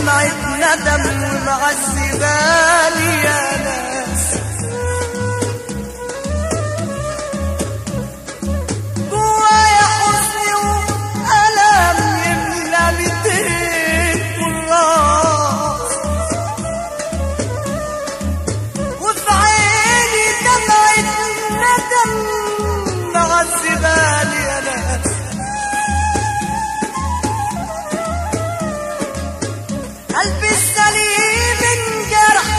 دمعة ندم ومعذباني يا ناس جوايا حزن وألم يملى ميتين كراس وفي عيني دمعة ندم معذباني يا ناس قلبي السليم انجرح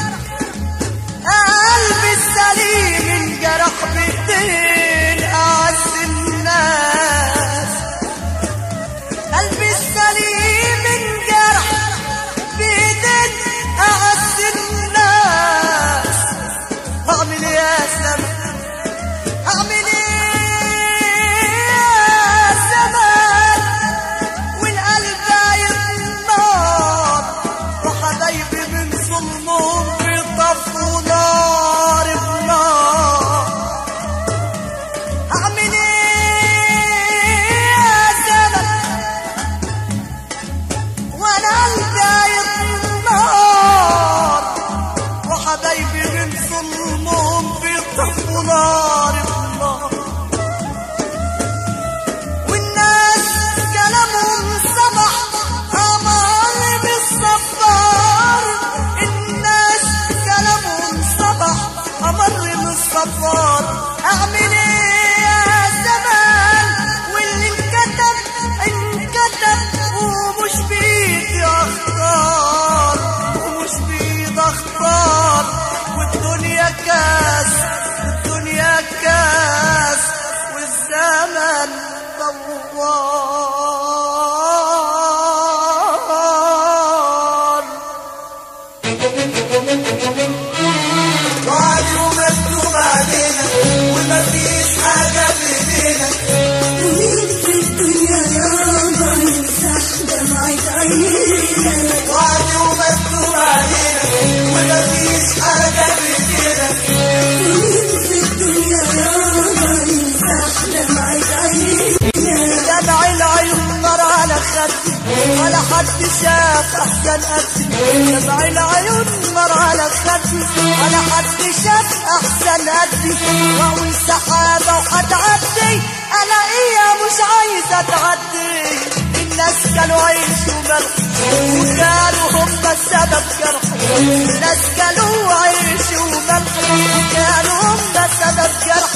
قلبي السليم انجرح بايدين اعز الناس قلبي السليم انجرح بايدين اعز الناس اعمل ايه يا زمان اعمل ايه يا زمان والقلب يطنار وحبايبي من ظلمهم بيطفوا نار بنار هعمل ايه يا زمن وانا قلبي يطنار وحبايبي من ظلمهم بيطفوا نار بنار والناس كلامهم صبح أمر بالصفار الناس كلامهم صبح أمر بالصفار أعمل إيه يا زمان واللي انكتب انكتب ومش بإيدي أختار ومش بإيدي أختار والدنيا كاس الدنيا كاس والزمن دوار وعدي ومكتوب علينا ومفيش حاجة في ايدينا مين في الدنيا يابا يمسح دمعة عينينا وعدي ومكتوب علينا ومفيش حاجة في ايدينا مين في الدنيا يابا يمسح دمعة عينينا دمع العيون نار على خدي ولا حد شاف احسن قدي دمع العيون نار على خدي ولا حد شاف احسن قدي واول سحابه وهتعدي الاقيها مش عايزه تعدي الناس كانوا عيش وملح وكانوا هم السبب جرح الناس كانوا عيش وملح وكانوا هم سبب جرح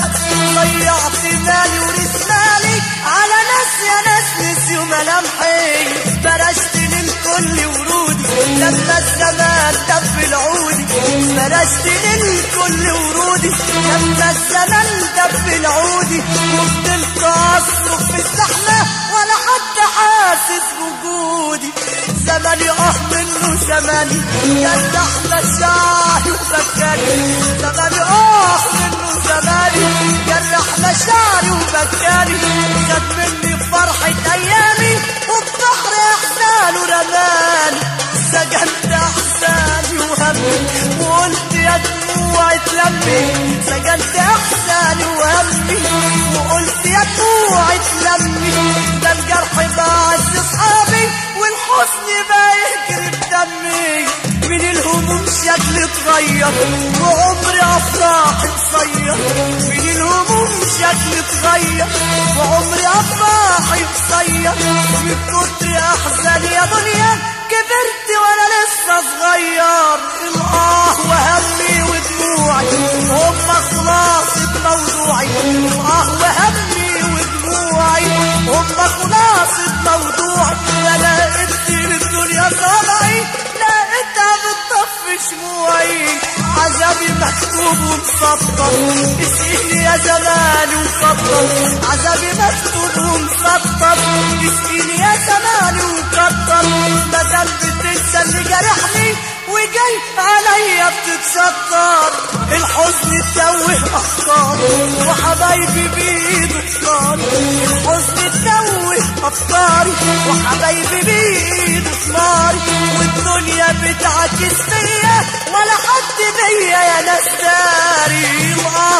ضيعت مالي ورسالي على ناس يا ناس نسيوا ملامحي فرشت للكل ورودي لما الزمان دب العودي فرشت للكل ورودي لما الزمان دب العودي وفضلت اصرخ في الزحمه ولا حد حاسس بوجودي زماني اه منه زماني جرح مشاعري وبكاني زماني اه منه زماني جرح مشاعري وبكاني خد مني فرحة ايامي والبحر احزانه رماني سجنت احزاني وهمي وقلت يا دموعي تلمي سجنت احزاني وهمي وقلت يا دموعي تلمي ده الجرح بعز اصحابي والحزن بقى يجري بدمي من الهموم شكلي اتغير وعمري افراحي قصير من الهموم شكلي اتغير وعمري افراحي قصير من كتر احزاني يا دنيا كبرت وانا لسه صغير الاه وهمي ودموعي هم خلاصة موضوعي الاه وهمي ودموعي هم خلاصة موضوعي انا لقيت الدنيا صنعي لقيتها بتطفي شموعي عذابي مكتوب ومسطر اسقيني يا زماني وكتر عذابي مكتوب ومسطر اسقيني يا زماني وكتر مادام بتنسى اللي جرحني وجاي عليا بتتستر الحزن توه افكار وحبايبي بايده صار الحزن توه افكاري وحبايبي بايده صار والدنيا بتعكس فيا ولا حد بيا يا ناس داري الاه بترد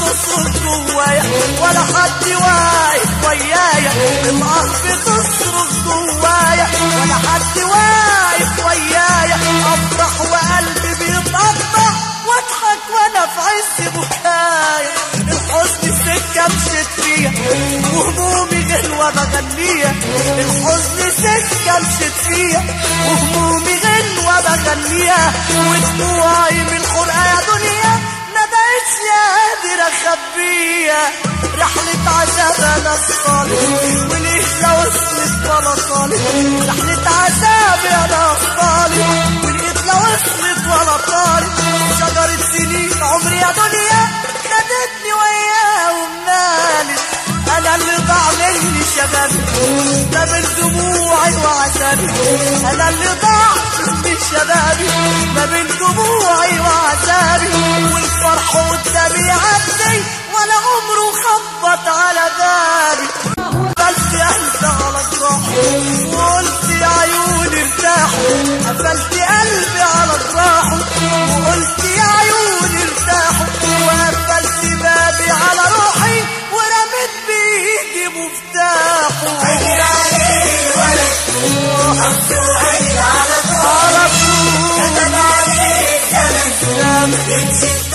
بتصرخ جوايا ولا حد واقف ويايا الاه بتصرخ جوايا ولا حد واقف ويايا افرح وقلبي بيتقطع واضحك وانا في عز بكايا الحزن سكه مشيت فيها وهمومي غلوه بغنيها الحزن سكه مشيت فيها وهمومي غلوه بغنيها ودموعي من الحرقه يا دنيا ما بقتش قادر اخبيها رحلة عذاب انا الصالح وليه لو وصلت ولا صالح رحلة عذاب انا الصالح ولقيت لو وصلت ولا طالع شجرة سنين عمري يا دنيا خدتني وياها ومنالت انا اللي ضاع مني شبابي ده من دموعي وعذابي انا اللي ضاع مني شبابي ما بين دموعي وعذابي والفرح قدامي يعدي ولا عمره خبط على بابي قفلت قلبي على الراحة وقلت يا عيوني ارتاحوا قفلت قلبي على الراحة وقلت يا عيوني ارتاحوا وقفلت بابي على روحي ورميت بايدي مفتاحه عيني عليه ولد على طول كتب عليه سنة على طول بتشد